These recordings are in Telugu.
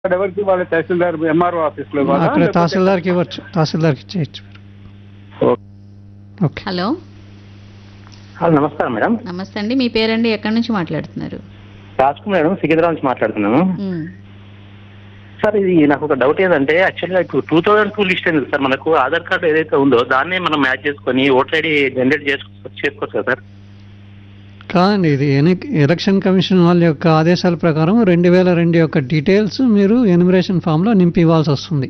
అక్కడ ఎవరికి ఇవ్వాలి తహసీల్దార్ ఎంఆర్ఓ ఆఫీస్ లో ఇవ్వాలా? అక్కడ లేకపోతే- తహసీల్దార్కి ఇవ్వచ్చు తహసీల్దార్కి ఇచ్చేయచ్చు ఓకే. ఓకే హలో హలో నమస్కారం మేడం నమస్తే అండి మీ పేరండి ఎక్కడి నుంచి మాట్లాడుతున్నారు రాజ్ కుమార్ మేడం సికింద్రాబాద్ నుంచి మాట్లాడుతున్నాను ఉమ్, సార్ ఇది నాకు ఒక డౌట్ ఏంటంటే యాక్చువల్గా ఇప్పుడు టూ థౌసండ్ టూ లిస్ట్ అయింది సార్ మనకు ఆధార్ కార్డు ఏదైతే ఉందో దాన్నే మనం మ్యాచ్ చేసుకొని ఓటర్ ఐడి జనరేట్ చేసుకో చేసుకోవచ్చు కదా సార్ కాదండి ఇది ఎన్ని- ఎలక్షన్ కమిషన్ వాళ్ళ యొక్క ఆదేశాల ప్రకారం రెండు వేల రెండు యొక్క డీటెయిల్స్ మీరు ఎనిమిరేషన్ ఫామ్లో నింపి ఇవ్వాల్సి వస్తుంది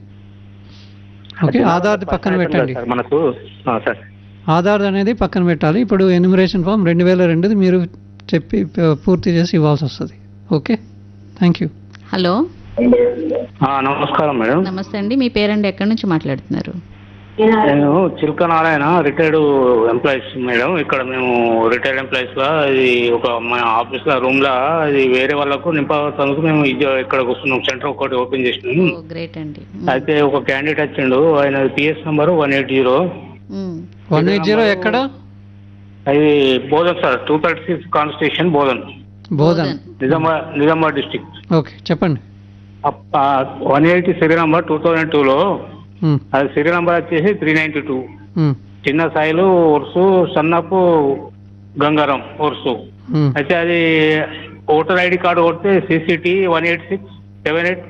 ఓకే ఆధార్ పక్కన పెట్టండి సార్ మనకు ఆ, సార్ ఆధార్ అనేది పక్కన పెట్టాలి ఇప్పుడు ఎనిమిరేషన్ ఫామ్ రెండు వేల రెండుది మీరు చెప్పి ప- పూర్తి చేసి ఇవ్వాల్సి వస్తుంది ఓకే థ్యాంక్ యూ హలో ఆ, నమస్కారం మేడం నమస్తే అండి మీ పేరండి ఎక్కడి నుంచి మాట్లాడుతున్నారు నేను Chilka Narayana retired employees madam ఇక్కడ మేము రిటైర్డ్ ఎంప్లాయీస్ గా ఇది ఒక మా ఆఫీస్ లో రూమ్ లా ఇది వేరే వాళ్ళకు నింపడానికి మేము ఇది ఇక్కడ వస్తున్నాం సెంటర్ ఒకటి ఓపెన్ చేసినాం ఓ గ్రేట్ అండి అయితే ఒక క్యాండిడేట్ వచ్చిండు ఆయన PS number one eight zero um, one eight zero ఎక్కడ అది Bodhan sir two thirty six constitution Bodhan Bodhan Nizamabad Nizamabad district okay చెప్పండి one eighty serial number two thousand టూలో ఉమ్, అది సీరియల్ నంబర్ వచ్చేసి three ninety two um, Chinna Sailu Orusu Sannapu Gangaram Orusu um. అయితే అది ఓటర్ ఐడి కార్డు కొడితే CCT one eight six seven eight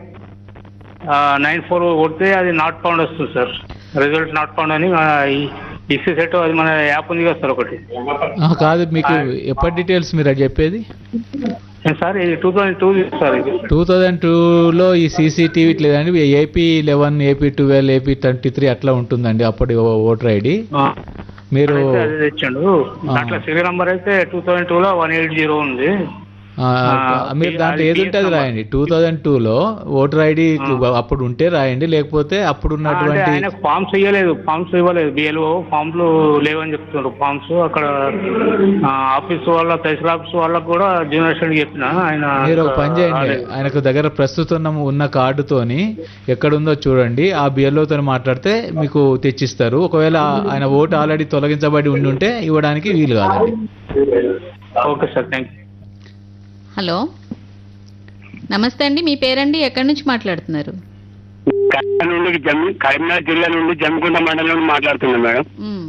nine four కొడితే అది నాట్ పౌండ్ వస్తుంది సార్ రిజల్ట్ నాట్ పౌండ్ అని ఇసి సెట్ అది మన యాప్ ఉంది కదా సార్ ఒకటి ఆ, కాదు మీకు ఎప్పటి డీటెయిల్స్ మీరు అది చెప్పేది ఏం సార్ ఇది టూ థౌజండ్ టూ సార్ ఇది టూ థౌజండ్ టూలో ఈ సీసీటీవీ లేదండి AP eleven AP twelve AP twenty three అట్లా ఉంటుందండి అప్పటి ఓటర్ ఐడి ఆ, మీరు అయితే అది తెచ్చిండు దాంట్లో సీరియల్ నంబర్ అయితే టూ థౌజండ్ టూలో వన్ ఎయిట్ జీరో ఉంది ఆ, ఆ, మీరు దాంట్లో అది ఏది ఉంటుంది PS రాయండి టూ థౌజండ్ టూలో ఓటర్ ఐడి అప్పుడు ఉంటే రాయండి లేకపోతే అప్పుడు అంటే ఉన్నటువంటి ఆయన ఫామ్స్ ఇవ్వలేదు ఫామ్స్ ఇవ్వలేదు బిఎల్ఓ ఫామ్లు లేవని చెప్తున్నారు ఫామ్స్ అక్కడ ఆ, ఆఫీస్ వాళ్ళ తహసీల్ ఆఫీస్ వాళ్ళకు కూడా జనరేషన్ చెప్పిన ఆయన మీరు ఒక పని చేయండి రాలేదు. ఆయనకు దగ్గర ప్రస్తుతం ఉన్న కార్డుతోని ఎక్కడుందో చూడండి ఆ బిఎల్ఓతో మాట్లాడితే మీకు తెచ్చిస్తారు ఒకవేళ ఆయన ఓటు ఆల్రెడీ తొలగించబడి ఉండి ఉంటే ఇవ్వడానికి వీలు కాదండి okay sir thank you hello నమస్తే అండి మీ పేరండి ఎక్కడి నుంచి మాట్లాడుతున్నారు కరీంనగర్ నుండి జమ్ కరీంనగర్ జిల్లా నుండి జమ్మికుంట మండలం నుండి మాట్లాడుతున్నాను మేడం ఉమ్.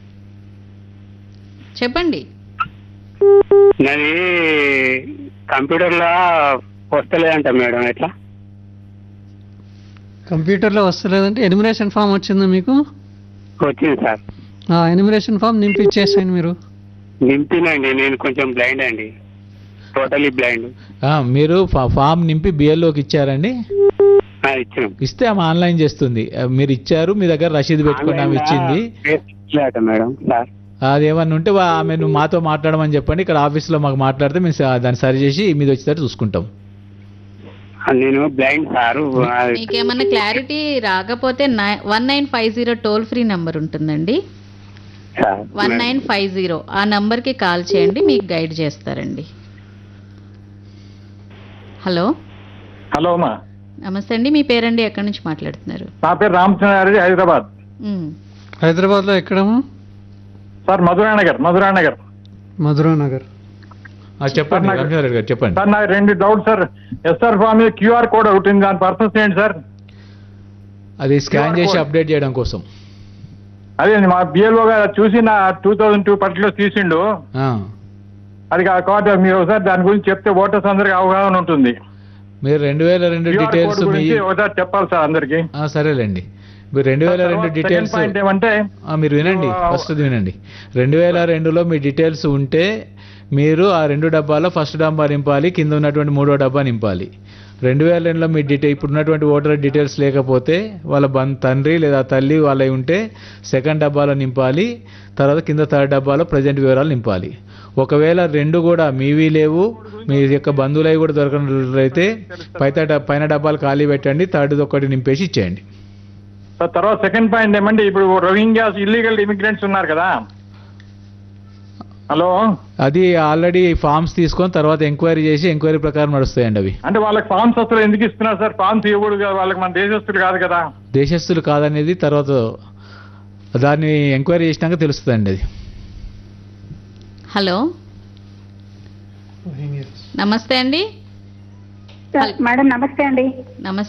చెప్పండి నాది కంప్యూటర్లో వస్తలేదంట మేడం ఎట్లా కంప్యూటర్లో వస్తలేదంటే ఎనిమిరేషన్ ఫామ్ వచ్చిందా మీకు వచ్చింది సార్ ఆ ఎనిమిరేషన్ ఫామ్ నింపి ఇచ్చేసాను మీరు నింపినండి నేను కొంచెం బ్లైండ్ అండి టోటలీ బ్లైండ్ ఆ, మీరు ఫా- ఫామ్ నింపి బిఎల్ఓకి ఇచ్చారండి ఇచ్చినాం ఇస్తే ఆమె ఆన్లైన్ చేస్తుంది ఆ, మీరు ఇచ్చారు మీ దగ్గర రసీదు పెట్టుకుని ఆమె ఇచ్చింది లేట మేడం సార్ అది ఏమన్నా ఉంటే వా- ఆమె నువ్వు మాతో మాట్లాడమని చెప్పండి ఇక్కడ ఆఫీస్లో మాకు మాట్లాడితే మేము స- దాన్ని సరి చేసి మీద వచ్చేటట్టు చూసుకుంటాం నేను బ్లైండ్ సార్ మీకేమన్నా క్లారిటీ రాకపోతే one nine five zero toll free number ఉంటుందండి వన్ నైన్ ఫైవ్ జీరో ఆ నంబర్కి కాల్ చేయండి మీకు గైడ్ చేస్తారండి హలో హలో అమ్మా నమస్తే అండి మీ పేరండి ఎక్కడి నుంచి మాట్లాడుతున్నారు నా పేరు రామచంద్రారెడ్డి హైదరాబాద్ ఉమ్, హైదరాబాద్లో ఎక్కడము సార్ మధురా నగర్ మధురా నగర్ మధురా నగర్ ఆ, చెప్పండి రామచంద్ర గారు చెప్పండి సార్ నాకు రెండు డౌట్ సార్ ఎస్ఆర్ ఫామ్ మీద క్యూఆర్ కోడ్ ఒకటి ఉంది దాని పర్పస్ ఏంటి సార్ అది స్కాన్ QR చేసి code. అప్డేట్ చేయడం కోసం అదే మా బిఎల్ఓ గారు చూసి నా టూ థౌజండ్ టూ పర్టికులర్ తీసిండు ఆ, అది కా- కాబట్టి మీరు ఒకసారి దాని గురించి చెప్తే ఓటర్స్ అందరికి అవగాహన ఉంటుంది మీరు రెండు వేల రెండు క్యూఆర్ కోడ్ డీటెయిల్స్ మీ గురించి ఒకసారి చెప్పాలి సార్ అందరికి ఆ, సరేలేండి మీరు రెండు వేల రెండు డీటెయిల్స్ పాయింట్ ఏమంటే ఆ, మీరు వినండి ఆ, ఫస్ట్ వినండి రెండు వేల రెండులో మీ డీటెయిల్స్ ఉంటే మీరు ఆ రెండు డబ్బాలో ఫస్ట్ డబ్బా నింపాలి కింద ఉన్నటువంటి మూడో డబ్బా నింపాలి రెండు వేల రెండులో మీ డీటెయిల్ ఇప్పుడు ఉన్నటువంటి ఓటర్ డీటెయిల్స్ లేకపోతే వాళ్ళ బన్ తండ్రి లేదా తల్లి వాళ్ళవి ఉంటే సెకండ్ డబ్బాలో నింపాలి తర్వాత కింద థర్డ్ డబ్బాలో ప్రజెంట్ వివరాలు నింపాలి ఒకవేళ రెండు కూడా మీవి లేవు మీ యొక్క బంధువులవి కూడా దొరకనట్లయితే పైన పైన డబ్బాలు ఖాళీ పెట్టండి థర్డ్ ఒకటి నింపేసి ఇచ్చేయండి సార్ తర్వాత సెకండ్ పాయింట్ ఏమంటే ఇప్పుడు రోహింగ్యాస్ ఇల్లీగల్ ఇమిగ్రెంట్స్ ఉన్నారు కదా హలో అది ఆల్రెడీ ఫామ్స్ తీసుకొని తర్వాత ఎంక్వైరీ చేసి ఎంక్వైరీ ప్రకారం నడుస్తాయండి అవి అంటే వాళ్ళకి ఫామ్స్ అసలు ఎందుకు ఇస్తున్నారు సార్ ఫామ్స్ ఇవ్వకూడదు కదా వాళ్ళకి మన దేశస్తులు కాదు కదా దేశస్తులు కాదనేది తర్వాత దాన్ని ఎంక్వైరీ చేసినాక తెలుస్తుందండి అది హలో నమస్తే అండి మేడం నమస్తే అండి నమస్తే